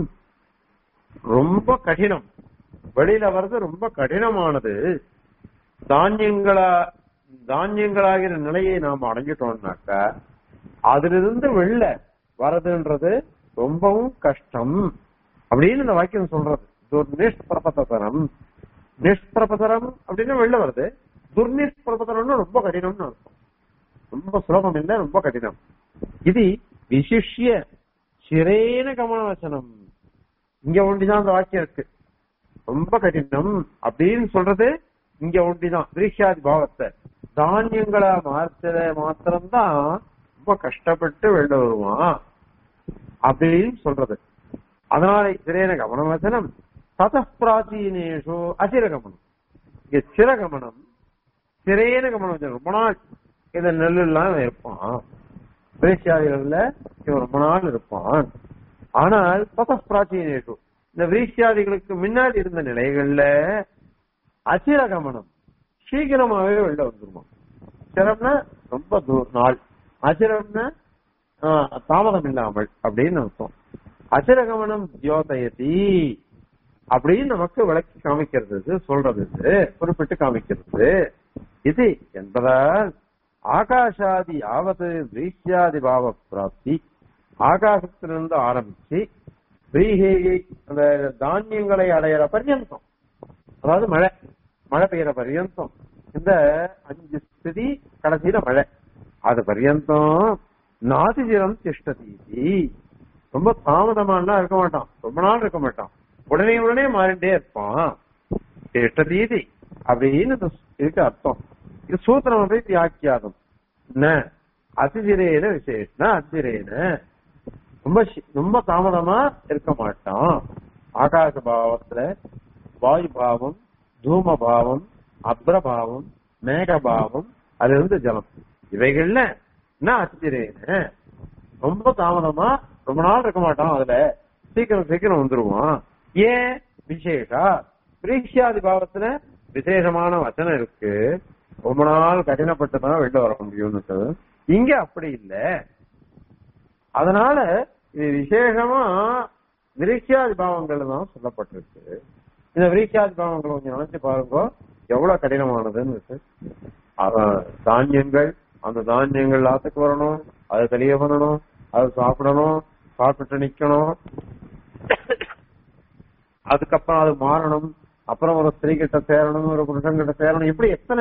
ரொம்ப கடினம் வெளியில வர்றது ரொம்ப கடினமானது தானியங்களா தானியங்களாகிற நிலையை நாம் அடைஞ்சிட்டோம்னாக்கா அதிலிருந்து வெளில வரதுன்றது ரொம்பவும் கஷ்டம் அப்படின்னு இந்த வாக்கியம் சொல்றது துர்நிஷ்பிரபதனம் நிஷ்பிரபதனம் அப்படின்னு வெளில வருது துர்நிஷ்பிரபதனம்னு ரொம்ப கடினம்னு அர்த்தம் ரொம்ப சுலபம் இல்ல ரொம்ப கடினம் இது விசிஷ்ய சிரேன கமனவசனம் இங்க ஒண்டிதான் அந்த வாக்கியம் இருக்கு ரொம்ப கடினம் அப்படின்னு சொல்றது இங்க ஒண்டிதான் விரீஷாதி பாவத்தை தானியங்களா மாற்றத மாத்திரம்தான் ரொம்ப கஷ்டப்பட்டு வெளில வருவான் அப்படின்னு சொல்றது அதனால சிரேன கமனவசனம் தத பிராச்சீனேஷு அசிரகமனம் இங்க சிரகமனம் சிரேன கமனம் ரொம்ப நாள் இந்த நெல் எல்லாம் இருப்பான் விரீஷாதிகள்ல இவன் ரொம்ப நாள் இருப்பான் ஆனால் தத பிராச்சீனேஷு இந்த விரீஷாதிகளுக்கு முன்னாடி இருந்த நிலைகள்ல அசிரகமனம் சீக்கிரமாவே வெளில வந்துருவான் சிரம்னா ரொம்ப தூர நாள் அசிரம்னா ஆஹ், தாமதம் இல்லாமல் அப்படின்னு அர்த்தம் அசிரகமனம் தியோதயதி அப்படின்னு நமக்கு விளக்கி காமிக்கிறது இது, சொல்றது இது, குறிப்பிட்டு காமிக்கிறது இது என்பதால் ஆகாஷாதி யாவது வீசியாதி பாவ பிராப்தி ஆகாசத்திலிருந்து ஆரம்பிச்சு வீகை அந்த தானியங்களை அடையிற பர்யந்தம் அதாவது மழை மழை பெய்யற பர்யந்தம் இந்த அஞ்சு ஸ்திதி கடைசியில மழை அது பர்யந்தம் நாதிஜிரம் திஷ்டதீதி ரொம்ப தாமதமானா இருக்க மாட்டான் ரொம்ப நாள் இருக்க மாட்டான் உடனே உடனே மாறிட்டே இருப்பான் திஷ்டதீதி அப்படின்னு இந்த இதுக்கு அர்த்தம் இது சூத்திரம் வந்து வியாக்கியாதம் என்ன அதிதிரேன விசேஷன அதிரேன ரொம்ப சி- ரொம்ப தாமதமா இருக்க மாட்டான் ஆகாச பாவத்துல வாயு பாவம் தூம பாவம் அப்ரபாவம் மேக பாவம் அது இருந்து ஜலம் இவைகள்ல என்ன அதிரேன ரொம்ப தாமதமா ரொம்ப நாள் இருக்க மாட்டான் அதுல சீக்கிரம் சீக்கிரம் வந்துருவான் ஏன் விசேஷா பிரீஷியாதி பாவத்துல விசேஷமான வச்சனம் இருக்கு ரொம்ப நாள் கடினப்பட்டுதான் வெளில வர முடியும்னு இங்க அப்படி இல்ல அதனால இது விசேஷமா விரிஷியாதி பாவங்கள் தான் சொல்லப்பட்டிருக்கு இந்த விரிஷியாதி பாவங்கள் கொஞ்சம் நினைச்சு பாருங்க எவ்வளவு கடினமானதுன்னு இருக்கு அதான் தானியங்கள் அந்த தானியங்கள் லாத்துக்கு வரணும் அதை தெளிய பண்ணணும் அதை சாப்பிடணும் சாப்பிட்டு நிக்கணும் அதுக்கப்புறம் அது மாறணும் அப்புறம் ஒரு ஸ்திரீ கிட்ட சேரணும் ஒரு புருஷன் கிட்ட சேரணும் இப்படி எத்தனை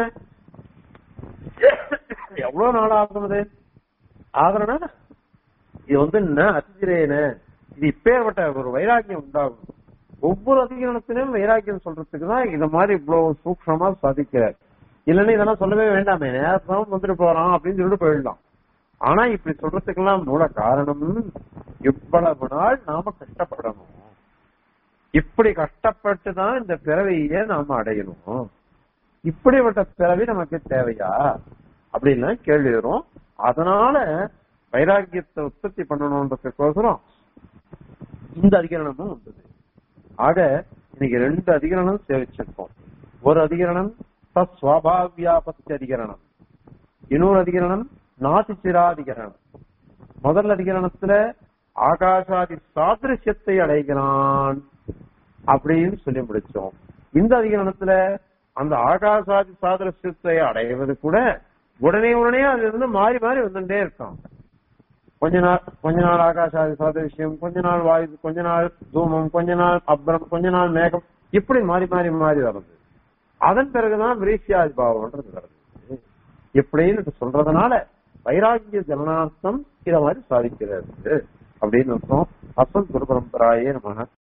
எவ்வளவு நாள் ஆகும் அது ஆகிறனா இது வந்து என்ன அதிதிரேன இது இப்பேற்பட்ட ஒரு வைராக்கியம் உண்டாகும் ஒவ்வொரு அதிகரணத்திலும் வைராக்கியம் சொல்றதுக்கு தான் இந்த மாதிரி இவ்வளவு சூக்ஷமா சாதிக்கிறார் இல்லைன்னா இதெல்லாம் சொல்லவே வேண்டாமே நேரத்தான் வந்துட்டு போறான் அப்படின்னு சொல்லிட்டு போயிடலாம் ஆனா இப்படி சொல்றதுக்கெல்லாம் மூல காரணம் இவ்வளவு நாள் நாம கஷ்டப்படணும் இப்படி கஷ்டப்பட்டு தான் இந்த பிறவியை நாம அடையணும் இப்படிப்பட்ட பிறவி நமக்கு தேவையா அப்படின்லாம் கேள்வி வரும் அதனால வைராக்கியத்தை உற்பத்தி பண்ணணுன்றதுக்கோசரம் இந்த அதிகரணமும் வந்தது ஆக இன்னைக்கு ரெண்டு அதிகரணம் சேவிச்சிருக்கோம் ஒரு அதிகரணம் தஸ்வாபாவியாபத்தி அதிகரணம் இன்னொரு அதிகரணம் நாசிச்சிராதிகரணம் முதல் அதிகரணத்துல ஆகாசாதி சாதிருஷ்யத்தை அடைகிறான் அப்படின்னு சொல்லி முடிச்சோம் இந்த அதிகரணத்துல அந்த ஆகாசாதி சாதிருஷ்யத்தை அடைவது கூட உடனே உடனே அது இருந்து மாறி மாறி வந்துட்டே இருக்கான் கொஞ்ச நாள் கொஞ்ச நாள் ஆகாசாதி சாதிருஷ்யம் கொஞ்ச நாள் வாயு கொஞ்ச நாள் தூமம் கொஞ்ச நாள் அப்புறம் கொஞ்ச நாள் மேகம் இப்படி மாறி மாறி மாறி வருது அதன் பிறகுதான் விரீசியாதி பாவம்ன்றது வருது இப்படின்னு சொல்றதுனால வைராகிய ஜனநார்த்தம் இத மாதிரி சாதிக்கிறது அப்படின்னு அர்த்தம் அசல் குரு பரம்பராயே நமக